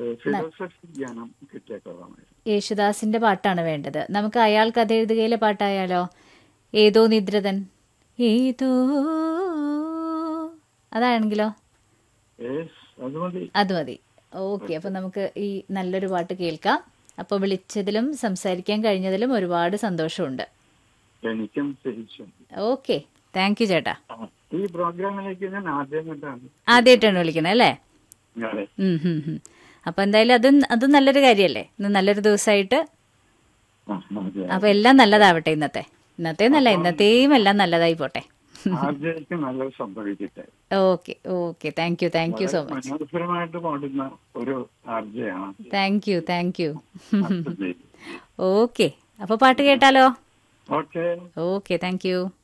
Philosophy ജ്ഞാനം കിട്ടിയ കൊള്ളാമായിരുന്നു യേശുദാസിന്റെ പാട്ടാണ് വേണ്ടത് നമുക്ക് അയാൾ കഥ എഴുതുകയിലെ പാട്ടായാലോ ഏതോ നിദ്രതൻ ഏതോ അതാണെങ്കിലോ ഏസ് അത് മതി അത് മതി ഓക്കെ അപ്പൊ നമുക്ക് ഈ നല്ലൊരു പാട്ട് കേൾക്കാം അപ്പോൾ വിളിച്ചതിലും സംസാരിക്കാൻ കഴിഞ്ഞതിലും ഒരുപാട് സന്തോഷമുണ്ട് എനിക്കും തിരിച്ചും ഓക്കെ താങ്ക് യു ചേട്ടാ ആ, ഈ പ്രോഗ്രാമിലേക്ക് ഞാൻ ആദ്യം കണ്ടാണ് ആദ്യമായിട്ടാണ് വിളിക്കുന്നത് അല്ലേ അതെ ഉം, ഉം, ഉം. അപ്പൊ എന്തായാലും അത് അത് നല്ലൊരു കാര്യല്ലേ ഇന്ന് നല്ലൊരു ദിവസമായിട്ട് ആ, അതെ അപ്പൊ എല്ലാം നല്ലതാവട്ടെ ഇന്നത്തെ ഇന്നത്തെ നല്ല ഇന്നത്തെയും എല്ലാം നല്ലതായി പോട്ടെ ആദ്യമായിട്ട് നല്ലത് സംഭവിക്കട്ടെ okay okay thank you thank you so much മനോഹരമായിട്ട് പാടുന്ന ഒരു ആർജയാണ് thank you thank you okay അപ്പൊ പാട്ട് കേട്ടാലോ ഓക്കെ ഓക്കെ താങ്ക് യു